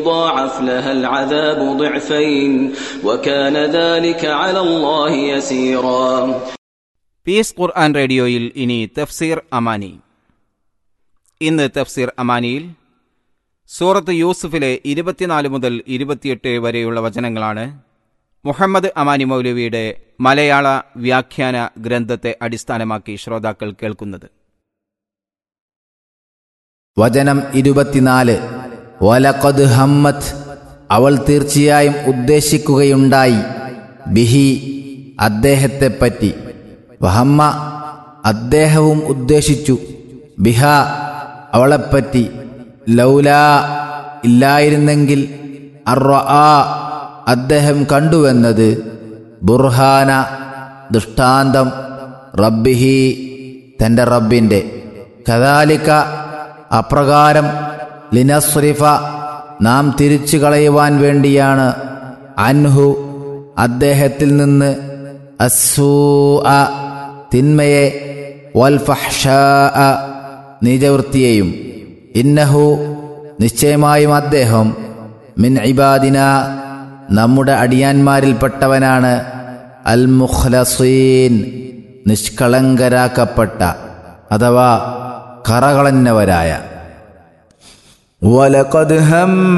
يضاعف لها العذاب ضعفين وكان ذلك على الله يسيرا piece ഖുർആൻ റേഡിയോയിൽ ഇനി തഫ്സീർ അമാനി ഇന്ന് തഫ്സീർ അമാനിയിൽ സൂറത്ത് യൂസുഫിലെ ഇരുപത്തിനാല് മുതൽ ഇരുപത്തിയെട്ട് വരെയുള്ള വചനങ്ങളാണ് മുഹമ്മദ് അമാനി മൗലവിയുടെ മലയാള വ്യാഖ്യാന ഗ്രന്ഥത്തെ അടിസ്ഥാനമാക്കി ശ്രോതാക്കൾ കേൾക്കുന്നത് വചനം ഇരുപത്തിനാല് വലഖദ് ഹമ്മത്ത് അവൾ തീർച്ചയായും ഉദ്ദേശിക്കുകയുണ്ടായി ബിഹി അദ്ദേഹത്തെപ്പറ്റി വഹമ്മ അദ്ദേഹവും ഉദ്ദേശിച്ചു ബിഹ അവളെപ്പറ്റി ലൗലാ ഇല്ലായിരുന്നെങ്കിൽ അറ അദ്ദേഹം കണ്ടുവെന്നത് ബുർഹാന ദൃഷ്ടാന്തം റബ്ബിഹി തൻ്റെ റബ്ബിൻ്റെ കദാലിക്ക അപ്രകാരം ലിനസ്രിഫ നാം തിരിച്ചു കളയുവാൻ വേണ്ടിയാണ് അൻഹു അദ്ദേഹത്തിൽ നിന്ന് അസൂ തിന്മയെ വൽഫഹ്ഷ നീചവൃത്തിയെയും ഇന്നഹു നിശ്ചയമായും അദ്ദേഹം മിൻ ഇബാദിന നമ്മുടെ അടിയാന്മാരിൽപ്പെട്ടവനാണ് അൽ മുഖ്ലസീൻ നിഷ്കളങ്കരാക്കപ്പെട്ട അഥവാ കറകളന്നവരായ വലഖദ് ഹം